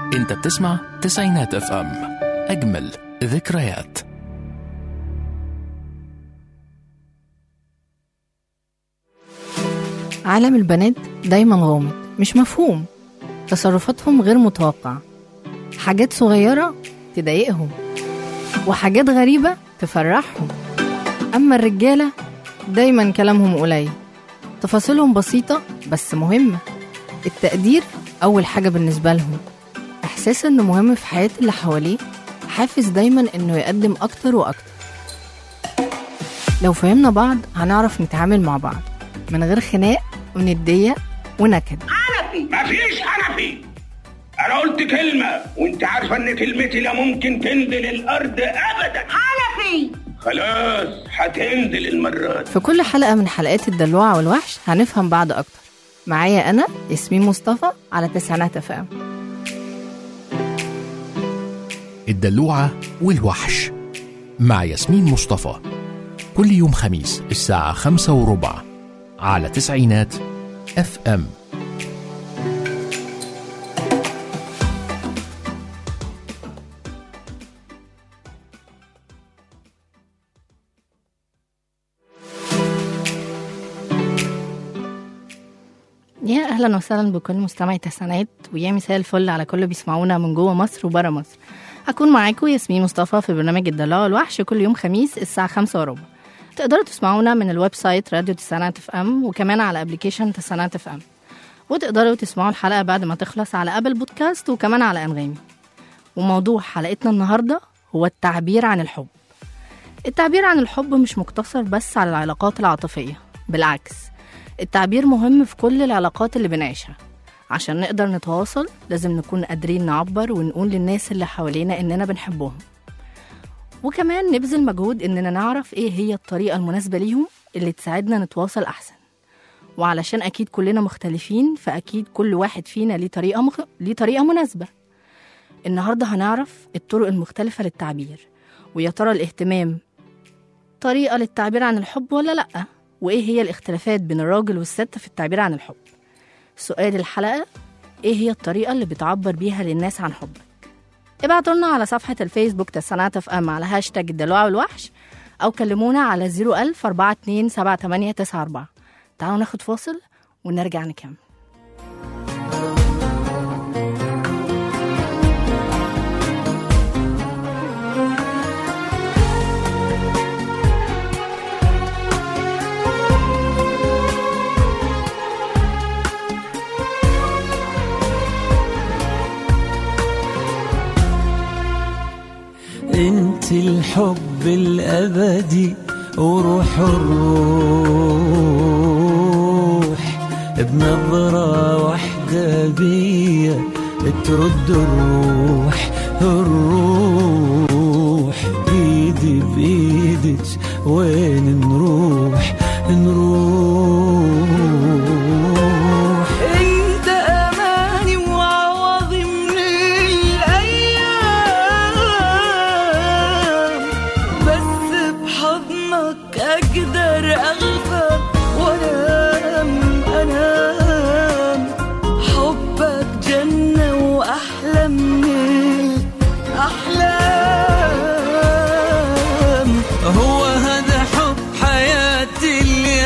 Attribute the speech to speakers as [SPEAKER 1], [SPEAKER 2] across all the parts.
[SPEAKER 1] انت بتسمع تسعينات اف ام اجمل ذكريات
[SPEAKER 2] عالم البنات دايما غامض مش مفهوم تصرفاتهم غير متوقعة حاجات صغيرة تضايقهم وحاجات غريبة تفرحهم أما الرجالة دايما كلامهم قليل تفاصيلهم بسيطة بس مهمة التقدير أول حاجة بالنسبة لهم إحساس إنه مهم في حياة اللي حواليه حافز دايما إنه يقدم أكتر وأكتر لو فهمنا بعض هنعرف نتعامل مع بعض من غير خناق وندية ونكد
[SPEAKER 3] مفيش حنفي انا قلت كلمة وانت عارفة ان كلمتي لا ممكن تنزل الارض ابدا
[SPEAKER 4] حنفي
[SPEAKER 3] خلاص هتنزل المرة دي
[SPEAKER 2] في كل حلقة من حلقات الدلوعة والوحش هنفهم بعض أكتر معايا أنا ياسمين مصطفى على تسعينات اف ام
[SPEAKER 1] الدلوعة والوحش مع ياسمين مصطفى كل يوم خميس الساعة خمسة وربع على تسعينات اف ام
[SPEAKER 2] يا أهلا وسهلا بكل مستمعي تسعينات ويا مساء الفل على كل اللي بيسمعونا من جوه مصر وبره مصر هكون معاكم ياسمين مصطفى في برنامج الدلوعة والوحش كل يوم خميس الساعة خمسة وربع تقدروا تسمعونا من الويب سايت راديو تسعينات اف ام وكمان على ابلكيشن تسعينات اف ام وتقدروا تسمعوا الحلقة بعد ما تخلص على ابل بودكاست وكمان على انغامي وموضوع حلقتنا النهاردة هو التعبير عن الحب التعبير عن الحب مش مقتصر بس على العلاقات العاطفية بالعكس التعبير مهم في كل العلاقات اللي بنعيشها عشان نقدر نتواصل لازم نكون قادرين نعبر ونقول للناس اللي حوالينا إننا بنحبهم وكمان نبذل مجهود إننا نعرف إيه هي الطريقة المناسبة ليهم اللي تساعدنا نتواصل أحسن وعلشان أكيد كلنا مختلفين فأكيد كل واحد فينا ليه طريقة مخ... ليه طريقة مناسبة النهاردة هنعرف الطرق المختلفة للتعبير ويا ترى الاهتمام طريقة للتعبير عن الحب ولا لأ وإيه هي الاختلافات بين الراجل والست في التعبير عن الحب سؤال الحلقة إيه هي الطريقة اللي بتعبر بيها للناس عن حبك ابعتوا لنا على صفحة الفيسبوك تسعينات اف ام على هاشتاج الدلوعة والوحش أو كلمونا على 01000 42 78 94 تعالوا ناخد فاصل ونرجع نكمل
[SPEAKER 5] انت الحب الابدي وروح الروح بنظرة واحدة بيا ترد الروح الروح ايدي بايدك وين نروح نروح انت اماني وعوضي من الايام بس بحضنك اقدر اغفى وانام انام حبك جنة واحلى من الاحلام هو هذا حب حياتي اللي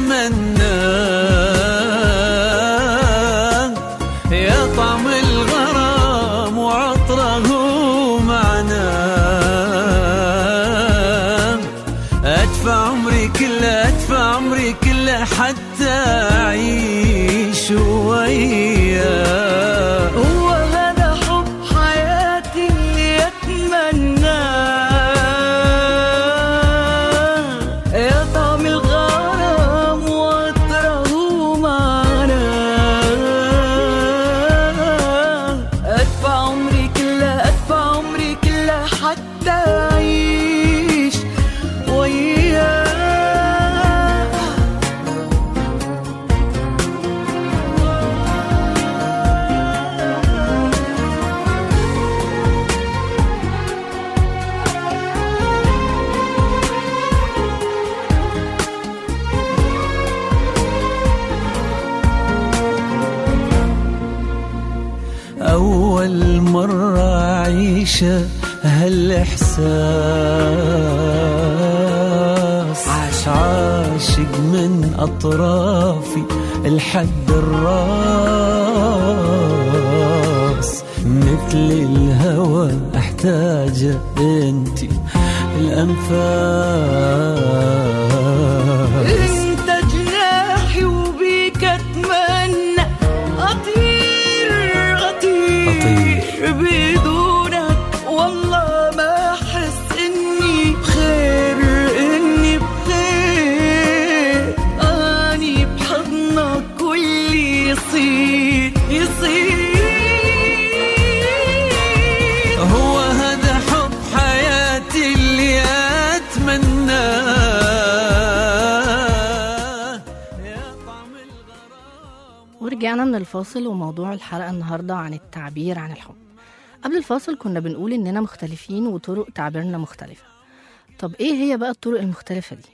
[SPEAKER 5] اتمناه يا طعم الغرام وعطره معناه ادفع عمري كله ادفع عمري كله حتى اعيش وياه هو هذا حب حياتي اللي اتمناه يا طعم الغرام وعطره معناه ادفع عمري كله ادفع عمري كله حتى اعيش وياه
[SPEAKER 4] أول مرة أعيشه هالإحساس عاش عاشق من أطرافي الحد الراس مثل الهوى احتاج انتي الأنفاس
[SPEAKER 5] انت جناحي وبيك اتمنى اطير اطير,
[SPEAKER 4] أطير.
[SPEAKER 5] بدونك والله ما احس اني بخير اني بخير اني بحضنك كل يصير يصير
[SPEAKER 4] هو هذا حب حياتي اللي أتمناه يا طعم الغرام
[SPEAKER 2] ورجعنا من الفاصل وموضوع الحلقة النهاردة عن التعبير عن الحب قبل الفاصل كنا بنقول إننا مختلفين وطرق تعبيرنا مختلفة طب إيه هي بقى الطرق المختلفة دي؟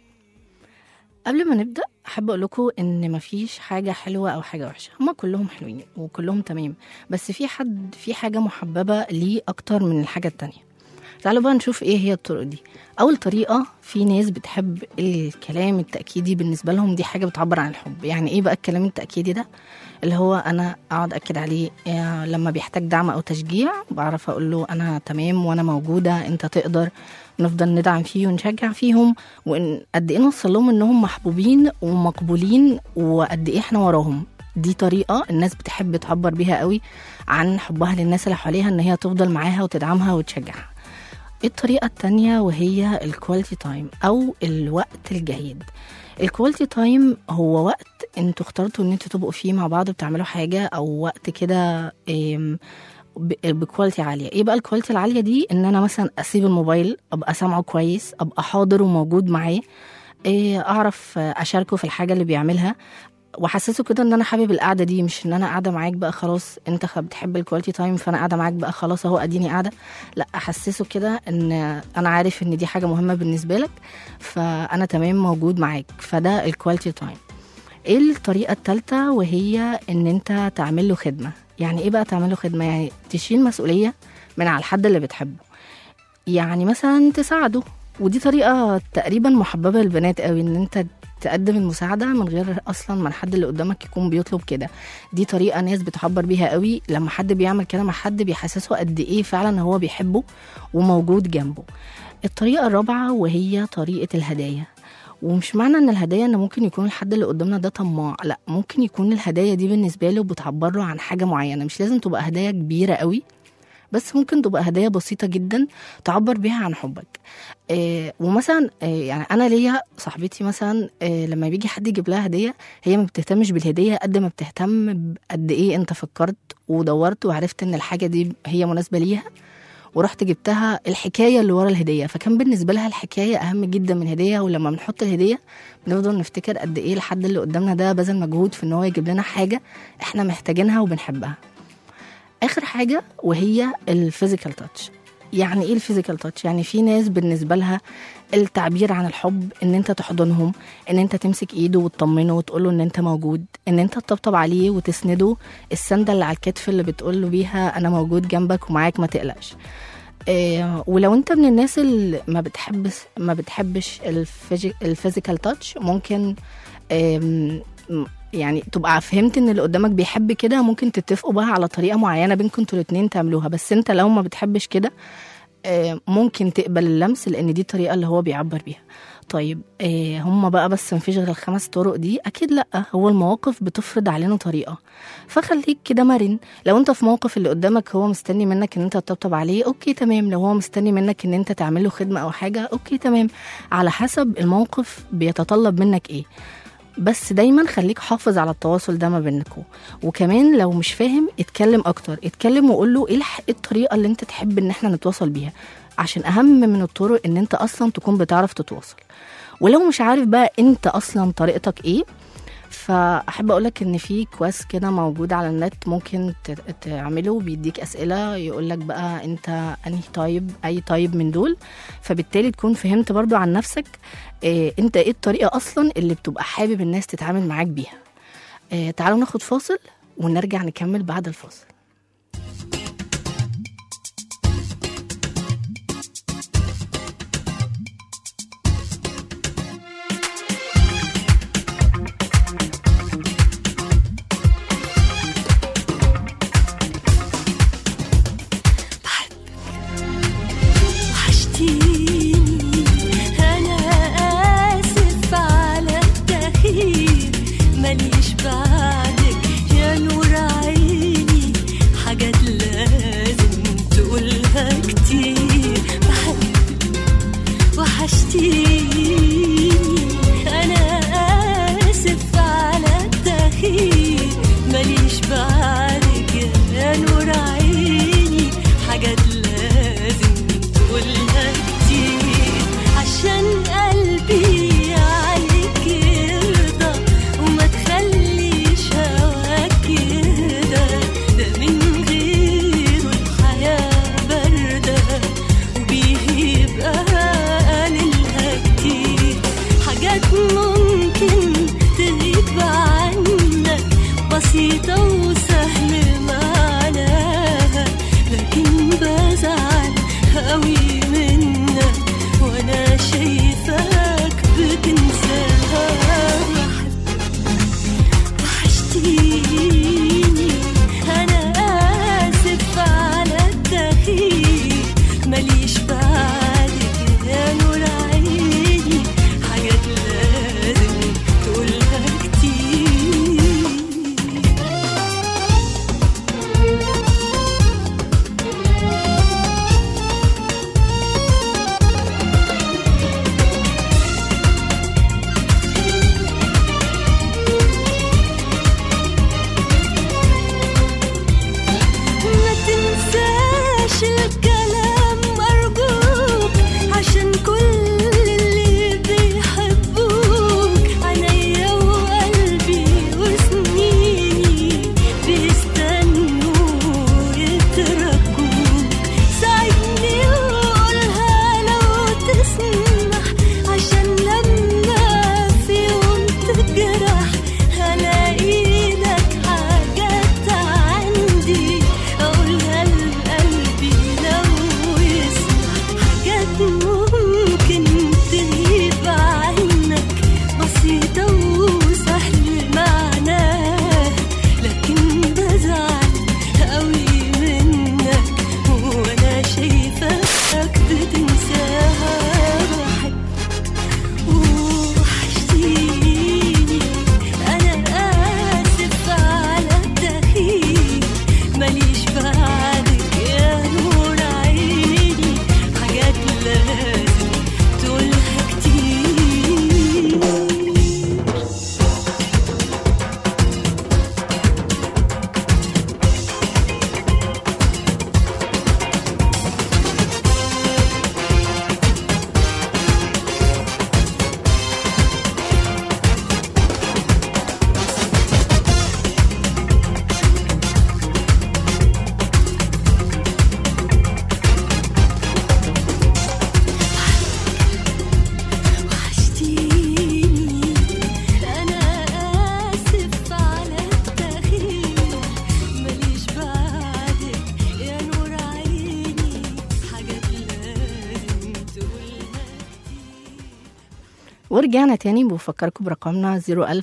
[SPEAKER 2] قبل ما نبدأ أحب أقول لكم إن مفيش حاجة حلوة أو حاجة وحشة هما كلهم حلوين وكلهم تمام بس في حد في حاجة محببة ليه أكتر من الحاجة التانية تعالوا بقى نشوف ايه هي الطرق دي اول طريقه في ناس بتحب الكلام التاكيدي بالنسبه لهم دي حاجه بتعبر عن الحب يعني ايه بقى الكلام التاكيدي ده اللي هو انا اقعد اكد عليه آه، لما بيحتاج دعم او تشجيع بعرف اقول له انا تمام وانا موجوده انت تقدر نفضل ندعم فيه ونشجع فيهم وان قد ايه نوصل لهم انهم محبوبين ومقبولين وقد ايه احنا وراهم دي طريقة الناس بتحب تعبر بيها قوي عن حبها للناس اللي حواليها ان هي تفضل معاها وتدعمها وتشجعها الطريقة التانية وهي الكواليتي تايم أو الوقت الجيد الكواليتي تايم هو وقت انتوا اخترتوا ان انتوا تبقوا فيه مع بعض بتعملوا حاجة أو وقت كده ام، ب- بكواليتي عالية ايه بقى الكواليتي العالية دي ان انا مثلا اسيب الموبايل ابقى سامعه كويس ابقى حاضر وموجود معاه ايه، اعرف اشاركه في الحاجة اللي بيعملها واحسسه كده ان انا حابب القعده دي مش ان انا قاعده معاك بقى خلاص انت خ- بتحب الكواليتي تايم فانا قاعده معاك بقى خلاص اهو اديني قاعده لا احسسه كده ان انا عارف ان دي حاجه مهمه بالنسبه لك فانا تمام موجود معاك فده الكواليتي تايم ايه الطريقه الثالثه وهي ان انت تعمل له خدمه يعني ايه بقى تعمل له خدمه يعني تشيل مسؤوليه من على الحد اللي بتحبه يعني مثلا تساعده ودي طريقه تقريبا محببه للبنات قوي ان انت تقدم المساعده من غير اصلا ما الحد اللي قدامك يكون بيطلب كده دي طريقه ناس بتعبر بيها قوي لما حد بيعمل كده مع حد بيحسسه قد ايه فعلا هو بيحبه وموجود جنبه الطريقه الرابعه وهي طريقه الهدايا ومش معنى ان الهدايا ان ممكن يكون الحد اللي قدامنا ده طماع لا ممكن يكون الهدايا دي بالنسبه له بتعبر له عن حاجه معينه مش لازم تبقى هدايا كبيره قوي بس ممكن تبقى هدايا بسيطة جدا تعبر بيها عن حبك آه ومثلا آه يعني أنا ليا صاحبتي مثلا آه لما بيجي حد يجيب لها هدية هي ما بتهتمش بالهدية قد ما بتهتم بقد إيه أنت فكرت ودورت وعرفت إن الحاجة دي هي مناسبة ليها ورحت جبتها الحكايه اللي ورا الهديه فكان بالنسبه لها الحكايه اهم جدا من الهديه ولما بنحط الهديه بنفضل نفتكر قد ايه الحد اللي قدامنا ده بذل مجهود في ان هو يجيب لنا حاجه احنا محتاجينها وبنحبها اخر حاجه وهي الفيزيكال تاتش يعني ايه الفيزيكال تاتش يعني في ناس بالنسبه لها التعبير عن الحب ان انت تحضنهم ان انت تمسك ايده وتطمنه وتقول له ان انت موجود ان انت تطبطب عليه وتسنده السنده اللي على الكتف اللي بتقول له بيها انا موجود جنبك ومعاك ما تقلقش إيه ولو انت من الناس اللي ما بتحبش ما بتحبش الفيزيكال تاتش ممكن إيه يعني تبقى فهمت ان اللي قدامك بيحب كده ممكن تتفقوا بقى على طريقه معينه بينكم انتوا الاتنين تعملوها بس انت لو ما بتحبش كده آه، ممكن تقبل اللمس لان دي الطريقه اللي هو بيعبر بيها طيب آه، هم بقى بس مفيش غير الخمس طرق دي اكيد لا هو المواقف بتفرض علينا طريقه فخليك كده مرن لو انت في موقف اللي قدامك هو مستني منك ان انت تطبطب عليه اوكي تمام لو هو مستني منك ان انت تعمل له خدمه او حاجه اوكي تمام على حسب الموقف بيتطلب منك ايه بس دايما خليك حافظ على التواصل ده ما بينكم وكمان لو مش فاهم اتكلم اكتر اتكلم وقول له ايه الح- إيه الطريقه اللي انت تحب ان احنا نتواصل بيها عشان اهم من الطرق ان انت اصلا تكون بتعرف تتواصل ولو مش عارف بقى انت اصلا طريقتك ايه فاحب اقولك ان في كواس كده موجود على النت ممكن ت- تعمله بيديك اسئله يقولك بقى انت انهي طيب اي طيب من دول فبالتالي تكون فهمت برضو عن نفسك إيه انت ايه الطريقه اصلا اللي بتبقى حابب الناس تتعامل معاك بيها إيه تعالوا ناخد فاصل ونرجع نكمل بعد الفاصل
[SPEAKER 6] بسيطة وسهل معناها لكن بزعل قوي منك وانا شايفاك بتنساها وحشتيني انا اسف على التأخير ماليش بعدك يا نور عيني حاجات لازم تقولها كتير ما تنساش الكلام أرجوك عشان كل اللي بيحبوك عينيا وقلبي وسنيني بيستنوا يتركوك ساعدني وقولها لو تسمح عشان لما في يوم تجرح هلاقي لك حاجات عندي أقولها لقلبي لو يسمح حاجات ممكن تغيب عنك بسيطة وسهل معناها لكن بزعل قوي منك وأنا شايفاك بتنساها بحب وحشتيني أنا آسف على التأخير ماليش بعدك يا نور عيني حاجات لازم تقولها كتير وحشتيني أنا آسف على التأخير ماليش بعدك يا نور عيني حاجات لازم تقولها كتير
[SPEAKER 2] ورجعنا تاني بفكركم برقمنا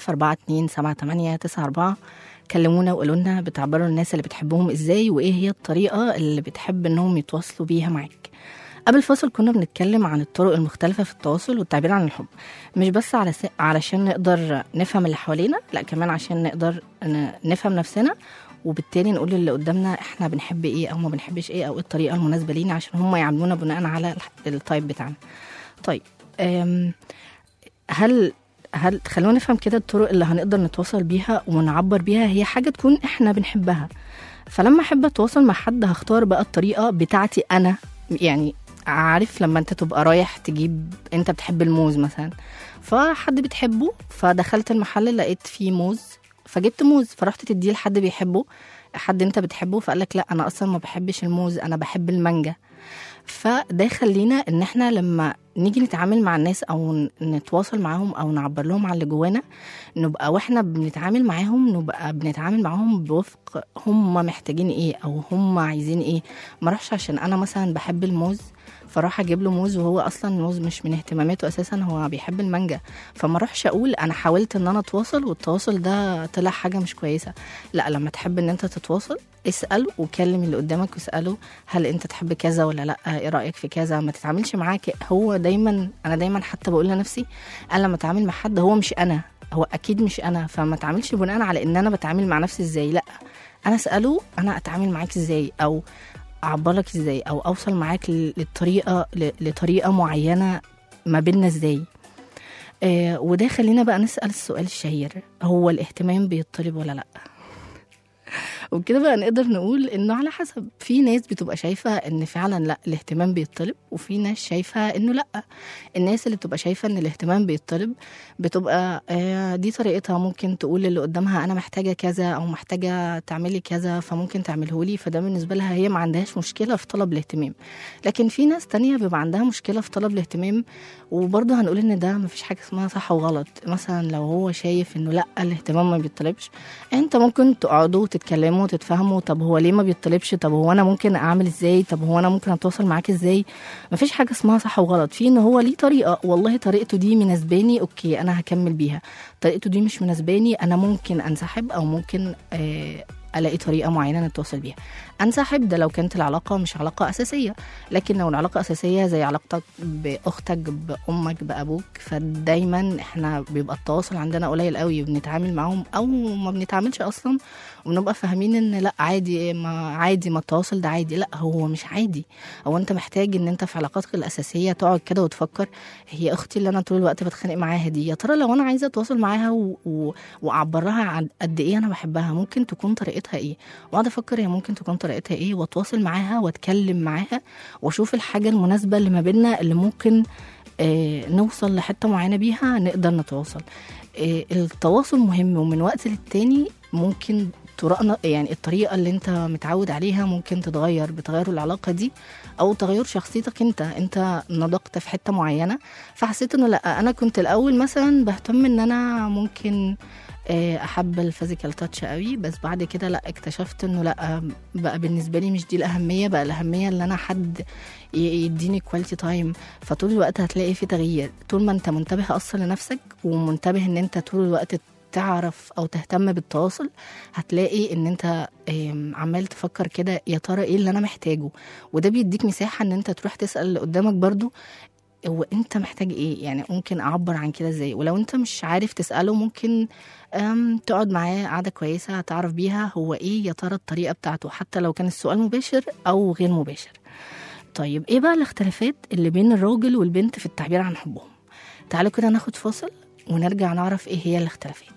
[SPEAKER 2] 010427894 كلمونا وقولوا لنا بتعبروا الناس اللي بتحبهم ازاي وايه هي الطريقة اللي بتحب انهم يتواصلوا بيها معاك قبل الفاصل كنا بنتكلم عن الطرق المختلفة في التواصل والتعبير عن الحب مش بس على س... علشان نقدر نفهم اللي حوالينا لا كمان عشان نقدر ن... نفهم نفسنا وبالتالي نقول للي قدامنا احنا بنحب ايه او ما بنحبش ايه او ايه الطريقة المناسبة لينا عشان هم يعاملونا بناء على الح- التايب بتاعنا طيب أم... هل هل خلونا نفهم كده الطرق اللي هنقدر نتواصل بيها ونعبر بيها هي حاجة تكون احنا بنحبها فلما احب اتواصل مع حد هختار بقى الطريقة بتاعتي انا يعني عارف لما انت تبقى رايح تجيب انت بتحب الموز مثلا فحد بتحبه فدخلت المحل لقيت فيه موز فجبت موز فرحت تديه لحد بيحبه حد انت بتحبه فقال لك لا انا اصلا ما بحبش الموز انا بحب المانجا فده يخلينا ان احنا لما نيجي نتعامل مع الناس او ن- نتواصل معاهم او نعبر لهم عن اللي جوانا نبقى واحنا بنتعامل معاهم نبقى بنتعامل معاهم بوفق هم محتاجين ايه او هم عايزين ايه ما اروحش عشان انا مثلا بحب الموز فراح اجيب له موز وهو اصلا الموز مش من اهتماماته اساسا هو بيحب المانجا فما اروحش اقول انا حاولت ان انا اتواصل والتواصل ده طلع حاجه مش كويسه لا لما تحب ان انت تتواصل اسال وكلم اللي قدامك واساله هل انت تحب كذا ولا لا ايه رايك في كذا ما تتعاملش معاه ك- هو دايما انا دايما حتى بقول لنفسي انا لما اتعامل مع حد هو مش انا هو اكيد مش انا فما اتعاملش بناء على ان انا بتعامل مع نفسي ازاي لا انا اساله انا اتعامل معاك ازاي او اعبرك ازاي او اوصل معاك ل- للطريقه ل- لطريقه معينه ما بيننا ازاي آه وده خلينا بقى نسال السؤال الشهير هو الاهتمام بيطلب ولا لا وبكده بقى نقدر نقول انه على حسب في ناس بتبقى شايفه ان فعلا لا الاهتمام بيطلب وفي ناس شايفه انه لا الناس اللي بتبقى شايفه ان الاهتمام بيطلب بتبقى آه، دي طريقتها ممكن تقول اللي قدامها انا محتاجه كذا او محتاجه تعملي كذا فممكن تعمله لي فده بالنسبه لها هي ما عندهاش مشكله في طلب الاهتمام لكن في ناس تانية بيبقى عندها مشكله في طلب الاهتمام وبرضه هنقول ان ده مفيش حاجه اسمها صح وغلط مثلا لو هو شايف انه لا الاهتمام ما بيطلبش انت ممكن تقعدوا وتتكلموا وتتفاهموا طب هو ليه ما بيطلبش طب هو انا ممكن اعمل ازاي طب هو انا ممكن اتواصل معاك ازاي مفيش حاجه اسمها صح وغلط في ان هو ليه طريقه والله طريقته دي مناسباني اوكي انا هكمل بيها طريقته دي مش مناسباني انا ممكن انسحب او ممكن آه الاقي طريقه معينه نتواصل بيها انسحب ده لو كانت العلاقه مش علاقه اساسيه لكن لو العلاقه اساسيه زي علاقتك باختك بامك بابوك فدايما احنا بيبقى التواصل عندنا قليل قوي وبنتعامل معاهم او ما بنتعاملش اصلا وبنبقى فاهمين ان لا عادي ما عادي ما التواصل ده عادي لا هو مش عادي هو انت محتاج ان انت في علاقاتك الاساسيه تقعد كده وتفكر هي اختي اللي انا طول الوقت بتخانق معاها دي يا ترى لو انا عايزه اتواصل معاها و... و... واعبرها عن قد ايه انا بحبها ممكن تكون طريقتها ايه واقعد افكر هي ممكن تكون طريقتها ايه واتواصل معاها واتكلم معاها واشوف الحاجه المناسبه اللي ما بيننا اللي ممكن آه نوصل لحته معينه بيها نقدر نتواصل آه التواصل مهم ومن وقت للتاني ممكن طرقنا يعني الطريقه اللي انت متعود عليها ممكن تتغير بتغير العلاقه دي او تغير شخصيتك انت انت نضجت في حته معينه فحسيت انه لا انا كنت الاول مثلا بهتم ان انا ممكن آه، احب الفيزيكال تاتش قوي بس بعد كده لا اكتشفت انه لا بقى بالنسبه لي مش دي الاهميه بقى الاهميه ان انا حد ي- يديني كواليتي تايم فطول الوقت هتلاقي في تغيير طول ما انت منتبه اصلا لنفسك ومنتبه ان انت طول الوقت تعرف او تهتم بالتواصل هتلاقي ان انت آم، عمال تفكر كده يا ترى ايه اللي انا محتاجه وده بيديك مساحه ان انت تروح تسال اللي قدامك برضو هو انت محتاج ايه يعني ممكن اعبر عن كده ازاي ولو انت مش عارف تساله ممكن أم تقعد معاه قعده كويسه هتعرف بيها هو ايه يا ترى الطريقه بتاعته حتى لو كان السؤال مباشر او غير مباشر طيب ايه بقى الاختلافات اللي بين الراجل والبنت في التعبير عن حبهم تعالوا كده ناخد فاصل ونرجع نعرف ايه هي الاختلافات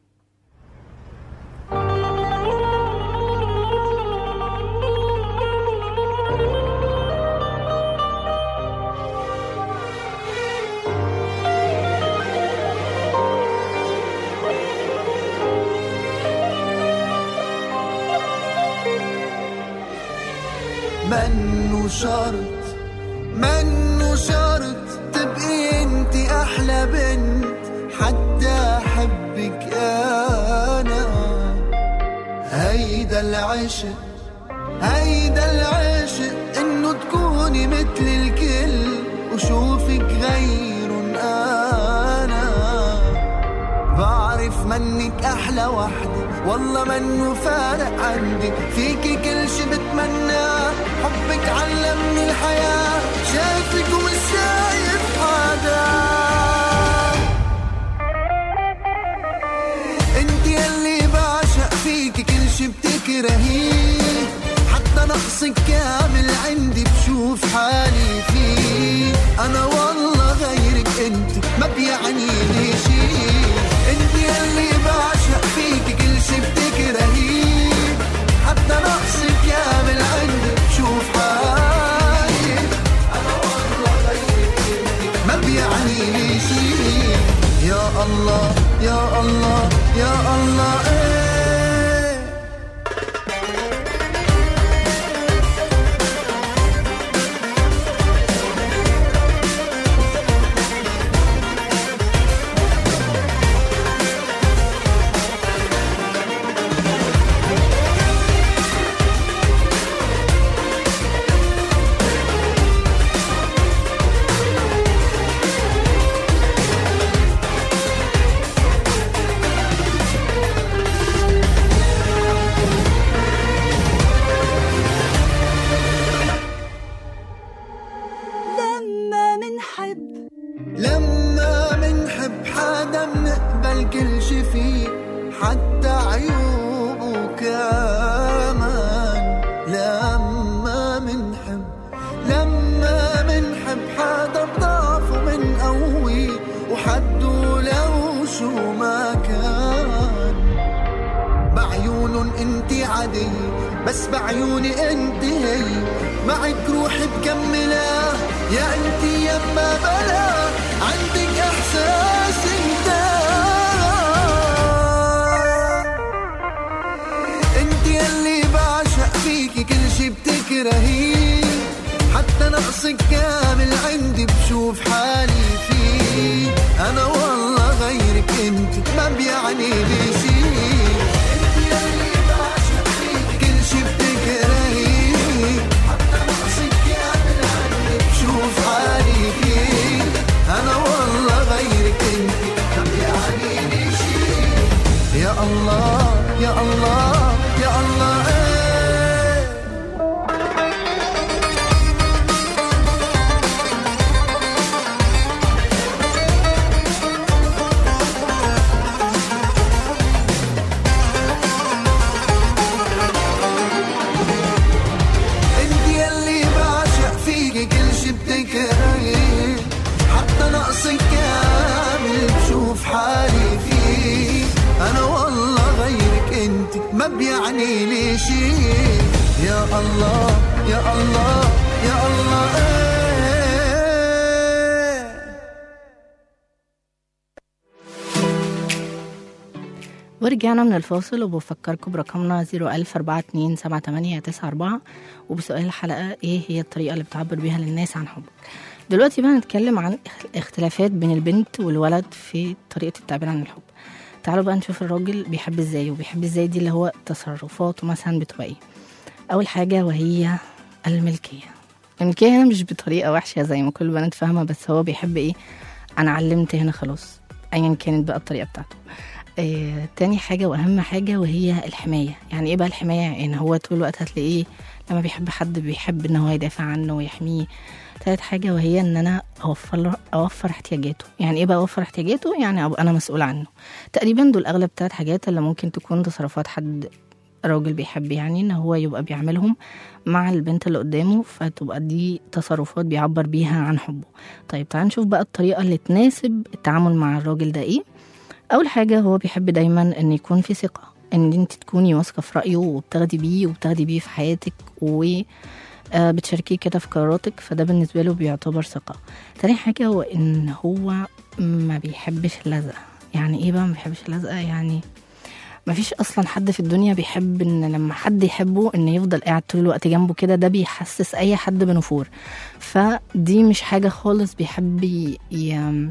[SPEAKER 7] منه شرط منه شرط تبقي انت احلى بنت حتى احبك انا هيدا العشق هيدا العشق انه تكوني مثل الكل وشوفك غير انا بعرف منك احلى وحدة والله منه فارق عندي فيكي كل شي بتمناه حبك علمني الحياة شايفك ومش شايف حدا انت يلي بعشق فيكي كل شي بتكرهيه حتى نقصك كامل عندي بشوف حالي فيه انا والله غيرك انت ما بيعني لي شي انت يلي بعشق فيكي كل شي بتكرهيه حتى نقصك كامل عندي بشوف حالي انا والله غيرك انت ما بيعني لي شي يا الله يا الله يا الله إيه انتي عادية بس بعيوني انت هي معك روحي مكملة يا انتي يا ما بلا عندك احساس انت انت اللي بعشق فيكي كل شي بتكرهيه حتى نقصك كامل عندي بشوف حالي فيه انا والله غيرك انت ما بيعني لي شي انت اللي بعشق فيكي كل شي بتكرهيه حتى نقصك كامل عندي بشوف حالي فيه انا والله غيرك انت ما بيعني لي شي يا الله يا الله يا الله إيه انت اللي بعشق فيكي كل شي بتكرهيه حتى نقصك كامل بشوف حالي فيه انا والله غيرك انت ما بيعني لي شي يا الله يا الله يا الله إيه
[SPEAKER 2] ورجعنا من الفاصل وبفكركم برقمنا 010427894 وبسؤال الحلقة ايه هي الطريقة اللي بتعبر بيها للناس عن حبك دلوقتي بقى نتكلم عن اختلافات بين البنت والولد في طريقة التعبير عن الحب تعالوا بقى نشوف الراجل بيحب ازاي وبيحب ازاي دي اللي هو تصرفاته مثلا بتبقى ايه اول حاجة وهي الملكية الملكية هنا مش بطريقة وحشة زي ما كل البنات فاهمة بس هو بيحب ايه انا علمت هنا خلاص ايا كانت بقى الطريقة بتاعته آه، تاني حاجة وأهم حاجة وهي الحماية يعني إيه بقى الحماية يعني هو طول الوقت هتلاقيه لما بيحب حد بيحب إن هو يدافع عنه ويحميه تالت حاجة وهي إن أنا أوفر له أوفر احتياجاته يعني إيه بقى أوفر احتياجاته يعني أبقى أنا مسؤول عنه تقريبا دول أغلب تلات حاجات اللي ممكن تكون تصرفات حد راجل بيحب يعني ان هو يبقى بيعملهم مع البنت اللي قدامه فتبقى دي تصرفات بيعبر بيها عن حبه طيب تعال نشوف بقى الطريقة اللي تناسب التعامل مع الراجل ده ايه اول حاجه هو بيحب دايما ان يكون في ثقه ان انت تكوني واثقه في رايه وبتاخدي بيه وبتاخدي بيه في حياتك و آه، بتشاركيه كده في قراراتك فده بالنسبه له بيعتبر ثقه تاني حاجه هو ان هو ما بيحبش اللزقه يعني ايه بقى ما بيحبش اللزقه يعني ما فيش اصلا حد في الدنيا بيحب ان لما حد يحبه ان يفضل قاعد طول الوقت جنبه كده ده بيحسس اي حد بنفور فدي مش حاجه خالص بيحب ي... ي...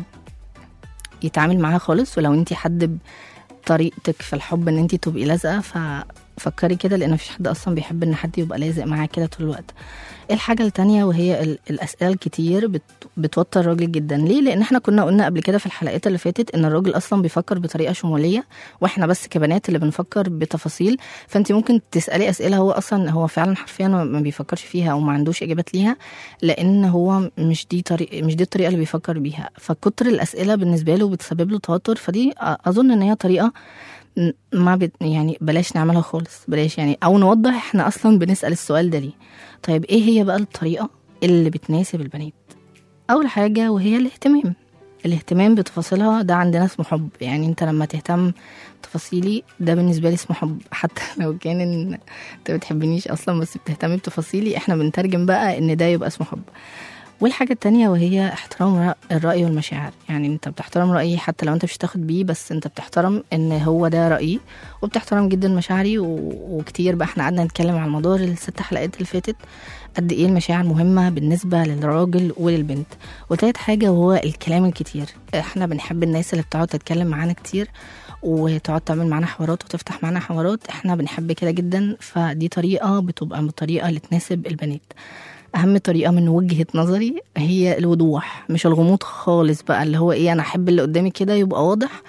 [SPEAKER 2] يتعامل معاها خالص ولو انت حد طريقتك في الحب ان انت تبقي لازقه ففكري كده لان مفيش حد اصلا بيحب ان حد يبقى لازق معاه كده طول الوقت الحاجه التانية وهي ال- الاسئله الكتير بت بتوتر الراجل جدا ليه لان احنا كنا قلنا قبل كده في الحلقات اللي فاتت ان الراجل اصلا بيفكر بطريقه شموليه واحنا بس كبنات اللي بنفكر بتفاصيل فانت ممكن تسالي اسئله هو اصلا هو فعلا حرفيا ما ما بيفكرش فيها او ما عندوش اجابات ليها لان هو مش دي طريق مش دي الطريقه اللي بيفكر بيها فكتر الاسئله بالنسبه له بتسبب له توتر فدي أ- اظن ان هي طريقه ن- ما بت يعني بلاش نعملها خالص بلاش يعني او نوضح احنا اصلا بنسال السؤال ده ليه طيب ايه هي بقى الطريقه اللي بتناسب البنات اول حاجه وهي الاهتمام الاهتمام بتفاصيلها ده عندنا اسمه حب يعني انت لما تهتم بتفاصيلي ده بالنسبه لي اسمه حب حتى لو كان ان انت بتحبنيش اصلا بس بتهتم بتفاصيلي احنا بنترجم بقى ان ده يبقى اسمه حب والحاجة التانية وهي احترام رأ- الرأي والمشاعر يعني انت بتحترم رأيي حتى لو انت مش تاخد بيه بس انت بتحترم ان هو ده رأيي وبتحترم جدا مشاعري و... وكتير بقى احنا قعدنا نتكلم على مدار الست حلقات اللي فاتت قد ايه المشاعر مهمة بالنسبة للراجل وللبنت وتالت حاجة وهو الكلام الكتير احنا بنحب الناس اللي بتقعد تتكلم معانا كتير وتقعد تعمل معانا حوارات وتفتح معانا حوارات احنا بنحب كده جدا فدي طريقة بتبقى بالطريقة اللي تناسب البنات اهم طريقه من وجهه نظري هي الوضوح مش الغموض خالص بقى اللي هو ايه انا احب اللي قدامي كده يبقى واضح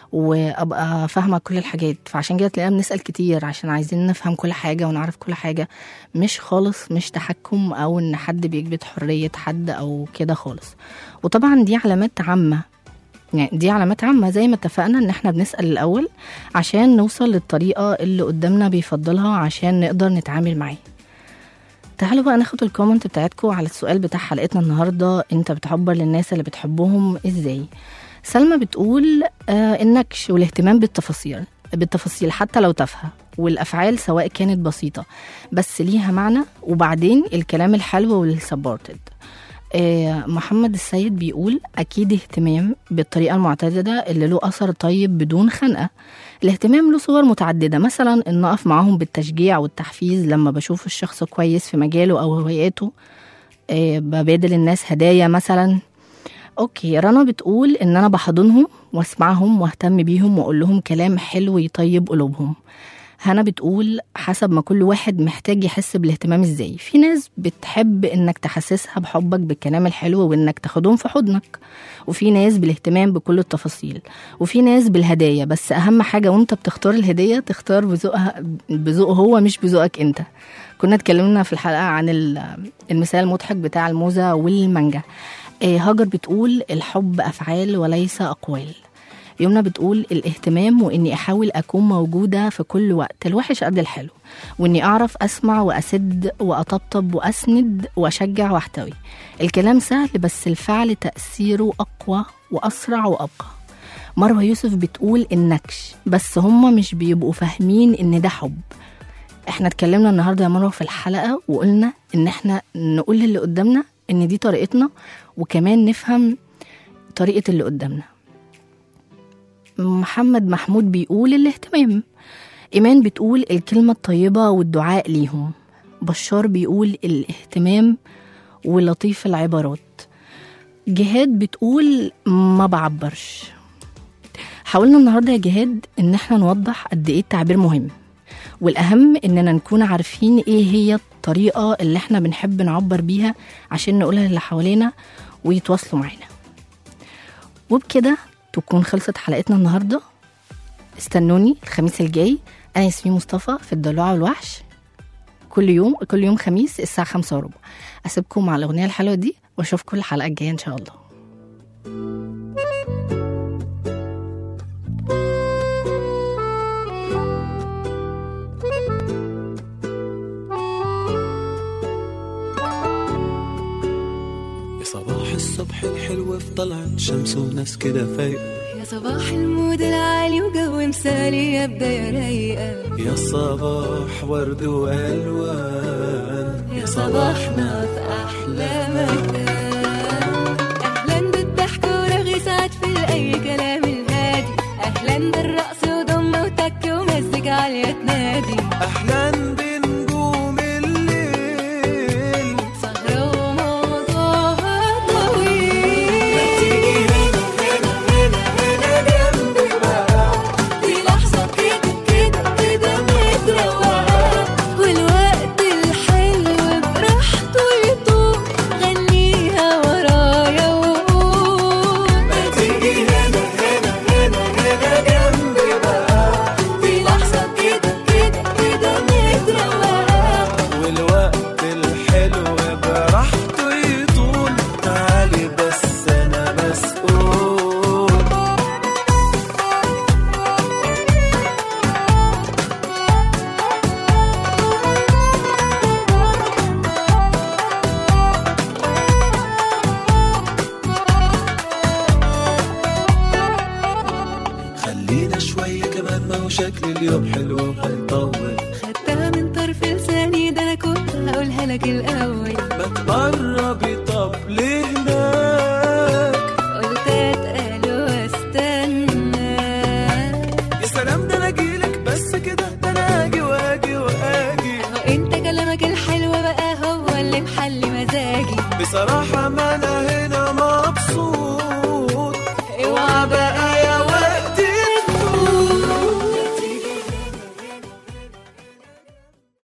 [SPEAKER 2] وابقى فاهمه كل الحاجات فعشان كده تلاقينا بنسال كتير عشان عايزين نفهم كل حاجه ونعرف كل حاجه مش خالص مش تحكم او ان حد بيكبت حريه حد او كده خالص وطبعا دي علامات عامه يعني دي علامات عامة زي ما اتفقنا ان احنا بنسأل الأول عشان نوصل للطريقة اللي قدامنا بيفضلها عشان نقدر نتعامل معاه تعالوا بقى ناخد الكومنت بتاعتكم على السؤال بتاع حلقتنا النهارده انت بتعبر للناس اللي بتحبهم ازاي سلمى بتقول آه النكش والاهتمام بالتفاصيل بالتفاصيل حتى لو تافهه والأفعال سواء كانت بسيطة بس ليها معنى وبعدين الكلام الحلو والسبورتد آه، محمد السيد بيقول أكيد اهتمام بالطريقة المعتدلة اللي له أثر طيب بدون خنقة الاهتمام له صور متعددة مثلا إن أقف معاهم بالتشجيع والتحفيز لما بشوف الشخص كويس في مجاله أو هواياته آه، ببادل الناس هدايا مثلا اوكي رنا بتقول ان انا بحضنهم واسمعهم واهتم بيهم واقول لهم كلام حلو يطيب قلوبهم هنا بتقول حسب ما كل واحد محتاج يحس بالاهتمام ازاي في ناس بتحب انك تحسسها بحبك بالكلام الحلو وانك تاخدهم في حضنك وفي ناس بالاهتمام بكل التفاصيل وفي ناس بالهدايا بس اهم حاجه وانت بتختار الهديه تختار بذوقها بذوقه هو مش بذوقك انت كنا اتكلمنا في الحلقه عن ال- المثال المضحك بتاع الموزه والمانجا آه، هاجر بتقول الحب افعال وليس اقوال يمنى بتقول الاهتمام واني احاول اكون موجوده في كل وقت الوحش قد الحلو واني اعرف اسمع واسد واطبطب واسند واشجع واحتوي الكلام سهل بس الفعل تاثيره اقوى واسرع وابقى مروه يوسف بتقول النكش بس هما مش بيبقوا فاهمين ان ده حب احنا اتكلمنا النهارده يا مروه في الحلقه وقلنا ان احنا نقول للي قدامنا ان دي طريقتنا وكمان نفهم طريقه اللي قدامنا محمد محمود بيقول الاهتمام إيمان بتقول الكلمة الطيبة والدعاء ليهم بشار بيقول الاهتمام ولطيف العبارات جهاد بتقول ما بعبرش حاولنا النهارده يا جهاد ان احنا نوضح قد ايه التعبير مهم والاهم اننا نكون عارفين ايه هي الطريقه اللي احنا بنحب نعبر بيها عشان نقولها للي حوالينا ويتواصلوا معانا وبكده تكون خلصت حلقتنا النهارده استنوني الخميس الجاي انا ياسمين مصطفى في الضلوع والوحش كل يوم كل يوم خميس الساعه خمسة وربع اسيبكم مع الاغنيه الحلوه دي واشوفكم الحلقه الجايه ان شاء الله
[SPEAKER 8] يا صباح الصبح الحلو في طلعت شمس وناس كده فايقة
[SPEAKER 6] يا صباح المود العالي وجو مثالي يا بداية رايقة
[SPEAKER 8] يا صباح ورد وألوان
[SPEAKER 6] يا صباحنا في أحلى مكان أهلا بالضحك ورغي سعد في أي كلام الهادي أهلا بالرقص وضم وتك ومزج عالية تنادي
[SPEAKER 8] أحلى بنجوم الليل
[SPEAKER 6] سهرة وموضوعها طويل
[SPEAKER 8] تيجي هنا هنا هنا هنا جنبي بقى
[SPEAKER 6] في لحظة كده كده كده متروقة والوقت الحلو براحته يطول غنيها ورايا وقول
[SPEAKER 8] ما تيجي هنا هنا هنا هنا جنبي بقى
[SPEAKER 6] في لحظة كده كده كده متروقة
[SPEAKER 8] والوقت الحلو براحته يطول تعالي بس أنا مسؤول خلينا شوية كمان ما هو شكل اليوم حلو